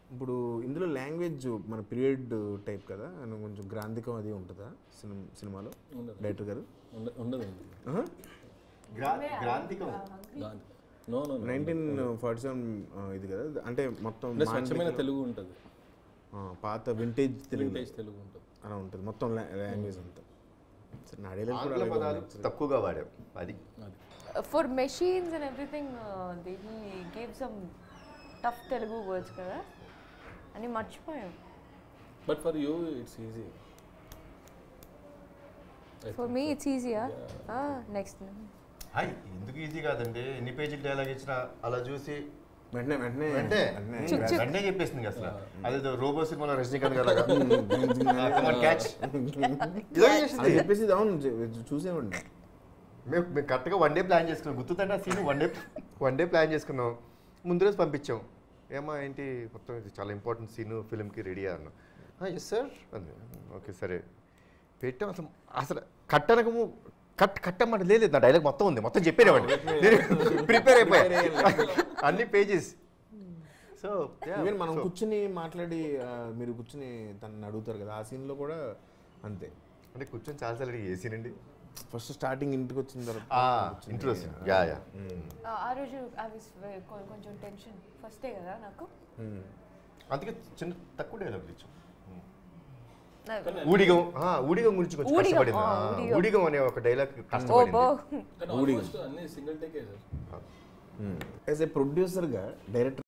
ఇప్పుడు ఇందులో లాంగ్వేజ్ మన పీరియడ్ టైప్ కదా and కొంచెం గ్రాంధికం అది ఉంటుందా సినిమా సినిమాలో ఉండదు. డైరెక్టర్ గారు ఉండ- ఉండదు ఉండదు ఆహా? గ్రాంతికం Gandhi no no nineteen forty seven ఇది కదా అంటే మొత్తం అంటే మాండలిక- స్వచ్ఛమైన తెలుగు ఉంటుంది ఆ, పాత వింటేజ్ తెలుగు వింటేజ్ తెలుగు ఉంటుంది అలా ఉంటుంది మొత్తం లాంగ్వేజ్ అంతా సరే నా డైలాగ్ కూడా ఆంగ్ల అలాగే పదాలు ఉంది. తక్కువగా వాడాం అది అది For machines and everything, uh, they, he gave some tough Telugu words కదా అని మర్చిపోయాం but for you it's easy for me it's ఈజీయా నెక్స్ట్ హాయ్ ఎందుకు ఈజీ కాదండి ఎన్ని పేజీలు డైలాగ్ ఇచ్చినా అలా చూసి వెంటనే వెంటనే అంటే చుక్ చుక్. వెంటనే చెప్పేసింది ఇంకా అసలు అదేదో రోబో సినిమాలో రజనీకాంత్ గారు క్యాచ్ అది చెప్పేసి ఇది అవును చూ- చూసేవాడిని మేము మేము కరెక్ట్గా వన్ డే ప్లాన్ చేసుకున్నాం గుర్తుందంటే ఆ scene one day one day plan చేసుకున్నాం ముందు రోజు పంపించాం ఏమా ఏంటి మొత్తం ఇది చాలా ఇంపార్టెంట్ సీన్ ఫిల్మ్కి రెడీ అన్నాం ఎస్ సార్ అంది ఓకే సరే పెట్టాం అసలు అసలు కట్టనకము కట్ కట్టమాట లేదు నా డైలాగ్ మొత్తం ఉంది మొత్తం చెప్పేవాడిని నేను ప్రిపేర్ అయిపోయా అన్ని పేజెస్ సో ఈవెన్ మనం కూర్చుని మాట్లాడి ఆ, మీరు కూర్చుని తనని అడుగుతారు కదా ఆ సీన్లో కూడా అంతే అంటే కూర్చొని చాలాసార్లు ఏ సీన్ అండి ఫస్ట్ స్టార్టింగ్ ఇంటికి వచ్చిన తర్వాత కూర్చుని- ఇంట్రెస్ట్ యా యా ఆ రోజు I was very- కొ- కొంచెం టెన్షన్ ఫస్టే కదా నాకు మ్మ్. అందుకే చిన్న తక్కువ డైలాగ్ ఇచ్చాం నా- ఊడిగం ఆ, ఊడిగం గురించి కొంచెం ఊడిగం, కష్టపడింది ఆ, ఆ, ఊడిగం. ఊడిగం అనే ఒక డైలాగ్ ఓ కష్టపడింది బో ఆల్మోస్ట్ అన్ని సింగిల్ టేకే సార్ యాజ్ ఏ ప్రొడ్యూసర్గా డైరెక్టర్